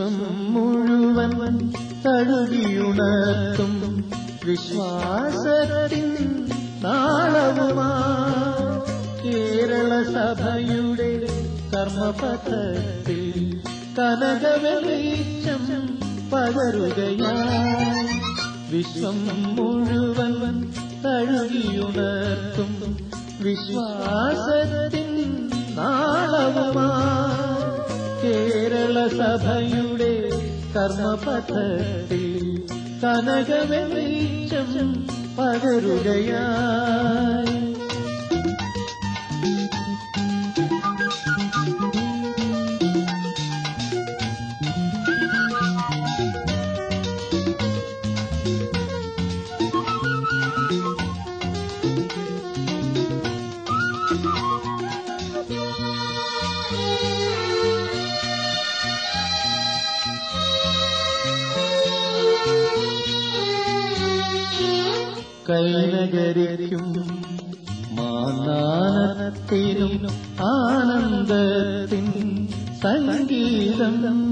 വിശ്വം മുഴുവൻ തഴുകിയുണർത്തും വിശ്വാസത്തിൻ നാളവുമാ കേരള സഭയുടെ കർമ്മപഥത്തിൽ കനകവെളിച്ചം പകരുകയായി വിശ്വം മുഴുവൻ തഴുകിയുണർത്തും വിശ്വാസത്തിൻ നാളവുമാ കേരള സഭയുടെ കർമ്മപഥത്തിൽ കനകവെളിച്ചം പകരുകയായി കൈനകരിക്കും മാനാനത്തിനും ആനന്ദത്തിൻ സംഗീതം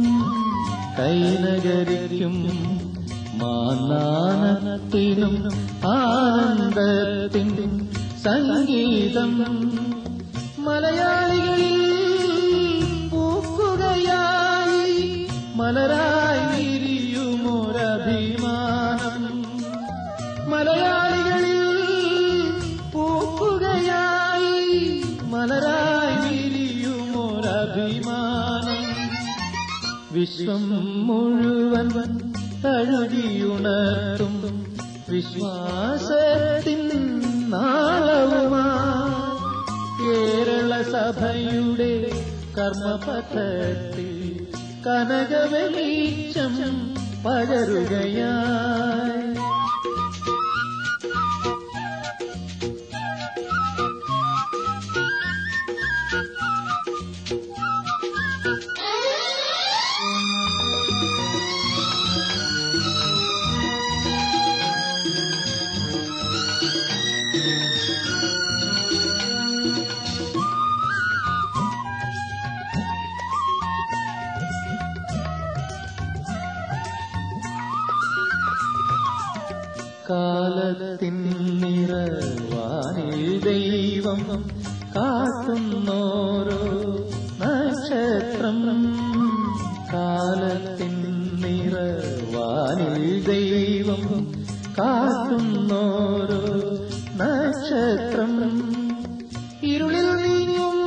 കൈനകരിക്കും മാനാനത്തിനും ആനന്ദത്തിൻ സംഗീതം മലയാളികളിൽ പൂക്കുകയായി മലരായി വിരിയുമൊരഭിമാനം മലയാളികളിൽ പൂക്കുകയായി മലരായി വിരിയുമൊരഭിമാനം വിശ്വം മുഴുവൻ തഴുകിയുണർത്തും വിശ്വാസത്തിൻ നാളവുമാ കേരള സഭയുടെ കർമ്മപഥത്തിൽ കനകവെളിച്ചം പകരുകയായി കാലത്തിൻ നിറവാനിൽ ദൈവം കാട്ടുന്നോരോ നക്ഷത്രം കാലത്തിൻ നിറവാനിൽ ദൈവം കാട്ടുന്നോരോ നക്ഷത്രം ഇരുളിൽ നീങ്ങും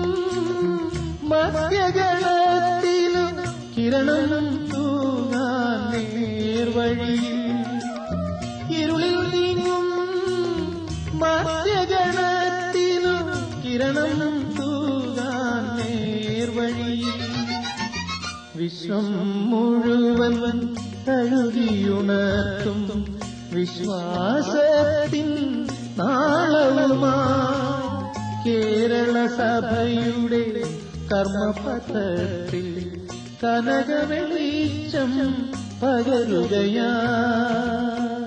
മധ്യഗണത്തിലും കിരണം തൂങ്ങാൻ നേർവഴിയിൽ ഇരുളിൽ നീങ്ങും മധ്യഗണത്തിനു കിരണം തൂകാൻ നേർവഴിയിൽ വിശ്വം മുഴുവൻ കഴുകിയുണർത്തും വിശ്വാസത്തിൻ നാളവുമാ കേരള സഭയുടെ കർമ്മപഥത്തിൽ കനകവെളിച്ചം പകരുകയാ